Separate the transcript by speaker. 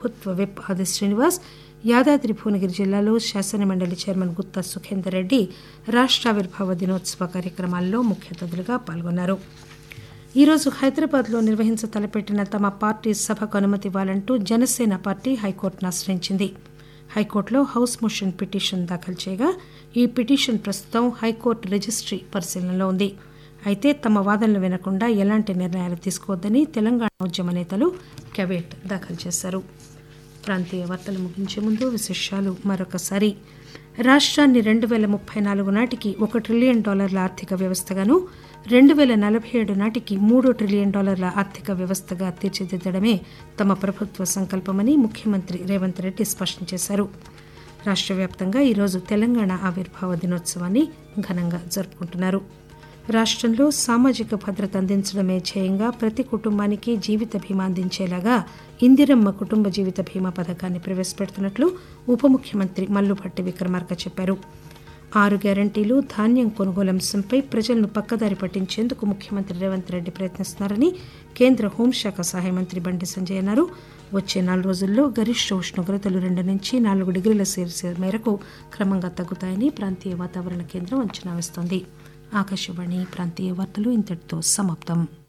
Speaker 1: ప్రభుత్వ విప్ ఆది శ్రీనివాస్ యాదాద్రి భువనగిరి జిల్లాలో శాసనమండలి చైర్మన్ గుత్తా సుఖేందర్ రెడ్డి రాష్టావిర్భావ దినోత్సవ కార్యక్రమాల్లో ముఖ్య అతిథులుగా పాల్గొన్నారు ఈరోజు హైదరాబాద్లో నిర్వహించ తలపెట్టిన తమ పార్టీ సభకు అనుమతి ఇవ్వాలంటూ జనసేన పార్టీ హైకోర్టును ఆశ్రయించింది హైకోర్టులో హౌస్ మోషన్ పిటిషన్ దాఖలు చేయగా ఈ పిటిషన్ ప్రస్తుతం హైకోర్టు రిజిస్ట్రీ పరిశీలనలో ఉంది అయితే తమ వాదనలు వినకుండా ఎలాంటి నిర్ణయాలు తీసుకోవద్దని తెలంగాణ ఉద్యమ నేతలు కెవేట్ దాఖలు చేశారు ప్రాంతీయ వార్తలు ముగించే ముందు విశేషాలు మరొకసారి రాష్ట్రాన్ని రెండు వేల ముప్పై నాలుగు నాటికి ఒక ట్రిలియన్ డాలర్ల ఆర్థిక వ్యవస్థగాను రెండు వేల నలభై ఏడు నాటికి మూడు ట్రిలియన్ డాలర్ల ఆర్థిక వ్యవస్థగా తీర్చిదిద్దడమే తమ ప్రభుత్వ సంకల్పమని ముఖ్యమంత్రి రేవంత్ రెడ్డి స్పష్టం చేశారు రాష్ట్ర వ్యాప్తంగా ఈరోజు తెలంగాణ ఆవిర్భావ దినోత్సవాన్ని ఘనంగా జరుపుకుంటున్నారు రాష్ట్రంలో సామాజిక భద్రత అందించడమే ధ్యేయంగా ప్రతి కుటుంబానికి జీవిత బీమా అందించేలాగా ఇందిరమ్మ కుటుంబ జీవిత బీమా పథకాన్ని ప్రవేశపెడుతున్నట్లు ఉప ముఖ్యమంత్రి మల్లుభట్టి విక్రమార్క చెప్పారు ఆరు గ్యారంటీలు ధాన్యం కొనుగోలు అంశంపై ప్రజలను పక్కదారి పట్టించేందుకు ముఖ్యమంత్రి రేవంత్ రెడ్డి ప్రయత్నిస్తున్నారని కేంద్ర హోంశాఖ సహాయ మంత్రి బండి సంజయ్ అన్నారు వచ్చే నాలుగు రోజుల్లో గరిష్ట ఉష్ణోగ్రతలు రెండు నుంచి నాలుగు డిగ్రీల సెల్సియస్ మేరకు క్రమంగా తగ్గుతాయని ప్రాంతీయ వాతావరణ కేంద్రం అంచనా వేస్తోంది ఆకాశవాణి ప్రాంతీయ వార్తలు ఇంతటితో సమాప్తం